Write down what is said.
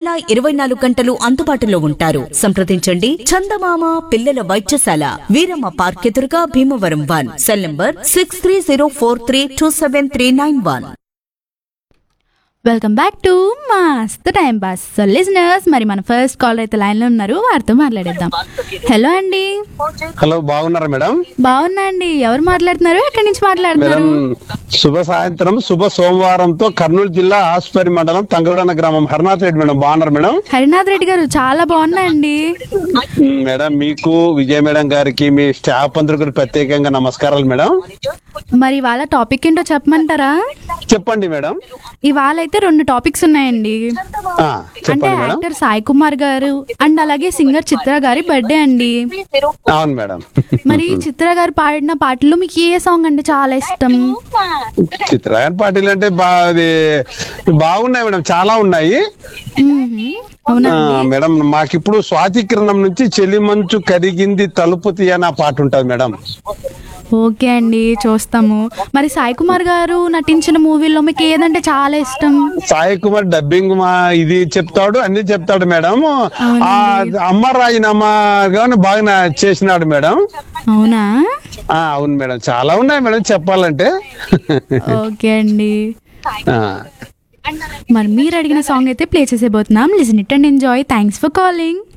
నెల ఇరవై నాలుగు గంటలు అందుబాటులో ఉంటారు సంప్రదించండి చందమామ పిల్లల వైద్యశాల వీరమ్మ పార్క్ ఎదురుగా Bhimavaram one cell number six three zero four three two seven three nine one welcome back to Mast time pass so listeners మరి మన ఫస్ట్ కాల్ అయితే లైన్లో ఉన్నారు వారితో మాట్లాడేద్దాం హలో అండి హలో బాగున్నారా మేడం బాగున్నా అండి ఎవరు మాట్లాడుతున్నారు ఎక్కడి నుంచి మేడం మాట్లాడుతున్నారు శుభ సాయంత్రం శుభ సోమవారంతో కర్నూలు జిల్లా ఆస్పరి మండలం తంగడన గ్రామం హరినాథ్ రెడ్డి మేడం బాగున్నారు మేడం హరినాథ్ రెడ్డి గారు చాలా బాగున్నా అండి మేడం మీకు విజయ మేడం గారికి మీ స్టాఫ్ అందరికి ప్రత్యేకంగా నమస్కారాలు మేడం మరి ఇవాళ టాపిక్ ఏంటో చెప్పమంటారా చెప్పండి మేడం ఇవాళ అయితే రెండు టాపిక్స్ ఉన్నాయండి ఆ, అంటే చెప్పండి మేడం యాక్టర్ సాయి కుమార్ గారు అండ్ అలాగే సింగర్ చిత్ర గారి బర్త్డే అండి అవును మేడం మరి చిత్ర గారు పాడిన పాటల్లో మీకు ఏ సాంగ్ అంటే చాలా ఇష్టం చిత్రగారి పార్టీలు అంటే బా అది బాగున్నాయి మేడం చాలా ఉన్నాయి మ్మ్. అవునా ఆ, మేడం మాకిప్పుడు స్వాతి కిరణం నుంచి చెలి మంచు కరిగింది తలుపు తీయని ఆ పాట ఉంటుంది మేడం ఓకే అండి చూస్తాము మరి సాయి కుమార్ గారు నటించిన మూవీలో మీకు ఏదంటే చాలా ఇష్టం సాయి కుమార్ డబ్బింగ్ మా ఇది చెప్తాడు అన్ని చెప్తాడు మేడం ఆ అమ్మ రాయినమ్మ గాని బాగా నా- చేసినాడు మేడం అవునా ఆ అవును మేడం చాలా ఉన్నాయి మేడం చెప్పాలంటే ఓకే అండి ఆ, మరి మీరు అడిగిన సాంగ్ అయితే ప్లే చేసేబోతున్నాం listen it and enjoy thanks for calling